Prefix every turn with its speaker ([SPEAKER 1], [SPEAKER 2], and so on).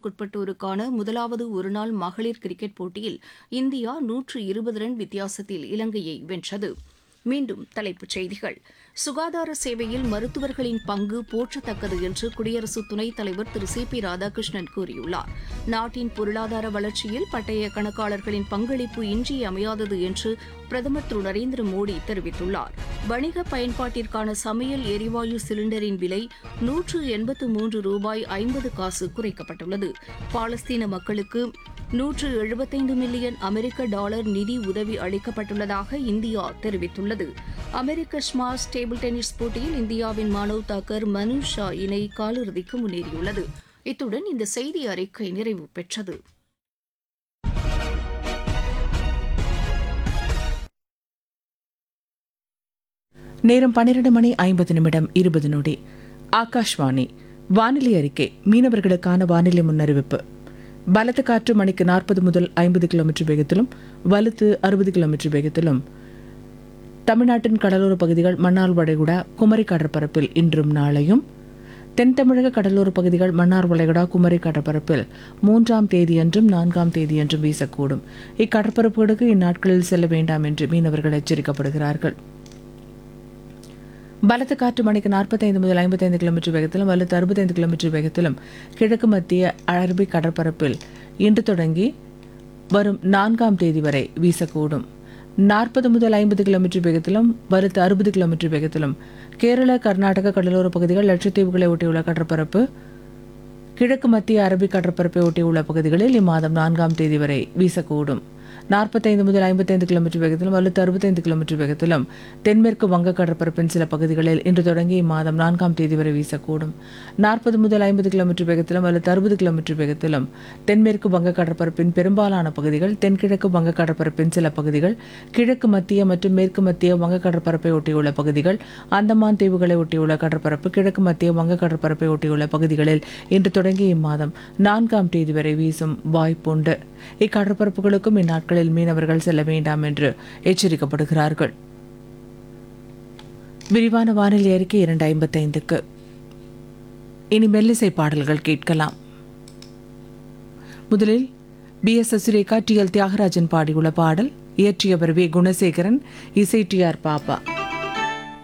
[SPEAKER 1] வயதிற்குட்பட்டோருக்கான முதலாவது ஒருநாள் மகளிர் கிரிக்கெட் போட்டியில் இந்தியா நூற்று இருபது ரன் வித்தியாசத்தில் இலங்கையை வென்றது மீண்டும் தலைப்புச் செய்திகள் சுகாதார சேவையில் மருத்துவர்களின் பங்கு போற்றத்தக்கது என்று குடியரசு துணைத் தலைவர் திரு சி பி ராதாகிருஷ்ணன் கூறியுள்ளார் நாட்டின் பொருளாதார வளர்ச்சியில் பட்டய கணக்காளர்களின் பங்களிப்பு இன்றியமையாதது என்று பிரதமர் திரு நரேந்திர மோடி தெரிவித்துள்ளார் வணிக பயன்பாட்டிற்கான சமையல் எரிவாயு சிலிண்டரின் விலை நூற்று எண்பத்து மூன்று ரூபாய் ஐம்பது காசு குறைக்கப்பட்டுள்ளது பாலஸ்தீன மக்களுக்கு நூற்று எழுபத்தைந்து மில்லியன் அமெரிக்க டாலர் நிதி உதவி அளிக்கப்பட்டுள்ளதாக இந்தியா தெரிவித்துள்ளது அமெரிக்க ஸ்மாஷ் டேபிள் டென்னிஸ் போட்டியில் இந்தியாவின் மானவ் தாக்கர் மனு ஷா இணை காலிறுதிக்கு முன்னேறியுள்ளது இத்துடன் இந்த செய்தி அறிக்கை நிறைவு பெற்றது
[SPEAKER 2] நேரம் பன்னிரண்டு மணி ஐம்பது நிமிடம் இருபது நொடி ஆகாஷ்வாணி வானிலை அறிக்கை மீனவர்களுக்கான வானிலை முன்னறிவிப்பு பலத்த காற்று மணிக்கு நாற்பது முதல் ஐம்பது கிலோமீட்டர் வேகத்திலும் வலுத்து அறுபது கிலோமீட்டர் வேகத்திலும் தமிழ்நாட்டின் கடலோர பகுதிகள் மன்னார் வளைகுடா குமரி கடற்பரப்பில் இன்றும் நாளையும் தென் தமிழக கடலோர பகுதிகள் மன்னார் வளைகுடா குமரி கடற்பரப்பில் மூன்றாம் தேதியன்றும் நான்காம் தேதியன்றும் வீசக்கூடும் இக்கடற்பரப்புகளுக்கு இந்நாட்களில் செல்ல வேண்டாம் என்று மீனவர்கள் எச்சரிக்கப்படுகிறார்கள் பலத்த காற்று மணிக்கு நாற்பத்தைந்து முதல் ஐம்பத்தைந்து கிலோமீட்டர் வேகத்திலும் வலுத்து அறுபத்தைந்து கிலோமீட்டர் வேகத்திலும் கிழக்கு மத்திய அரபிக் கடற்பரப்பில் இன்று தொடங்கி வரும் நான்காம் தேதி வரை வீசக்கூடும் நாற்பது முதல் ஐம்பது கிலோமீட்டர் வேகத்திலும் வலுத்து அறுபது கிலோமீட்டர் வேகத்திலும் கேரள கர்நாடக கடலோர பகுதிகள் லட்சத்தீவுகளை ஒட்டியுள்ள கடற்பரப்பு கிழக்கு மத்திய அரபிக் கடற்பரப்பை ஒட்டியுள்ள பகுதிகளில் இம்மாதம் நான்காம் தேதி வரை வீசக்கூடும் நாற்பத்தைந்து முதல் ஐம்பத்தைந்து கிலோமீட்டர் வேகத்திலும் வலுத்து அறுபத்தைந்து கிலோமீட்டர் வேகத்திலும் தென்மேற்கு வங்க கடற்பரப்பின் சில பகுதிகளில் இன்று தொடங்கி இம்மாதம் நான்காம் தேதி வரை வீசக்கூடும் நாற்பது முதல் ஐம்பது கிலோமீட்டர் வேகத்திலும் வலுத்து அறுபது கிலோமீட்டர் வேகத்திலும் தென்மேற்கு வங்க கடற்பரப்பின் பெரும்பாலான பகுதிகள் தென்கிழக்கு வங்க கடற்பரப்பின் சில பகுதிகள் கிழக்கு மத்திய மற்றும் மேற்கு மத்திய வங்க கடற்பரப்பை ஒட்டியுள்ள பகுதிகள் அந்தமான் தீவுகளை ஒட்டியுள்ள கடற்பரப்பு கிழக்கு மத்திய வங்க கடற்பரப்பை ஒட்டியுள்ள பகுதிகளில் இன்று தொடங்கி இம்மாதம் நான்காம் தேதி வரை வீசும் வாய்ப்புண்டு இக்கடற்பரப்புகளுக்கும் இந்நாட்களில் மீனவர்கள் செல்ல வேண்டாம் என்று எச்சரிக்கப்படுகிறார்கள் விரிவான வானிலை அறிக்கை இரண்டு ஐம்பத்தைந்துக்கு இனி மெல்லிசை பாடல்கள் கேட்கலாம் முதலில் P S Surekha T L Thyagarajan பாடியுள்ள பாடல் இயற்றியவர் வே குணசேகரன் இசை டி ஆர் பாப்பா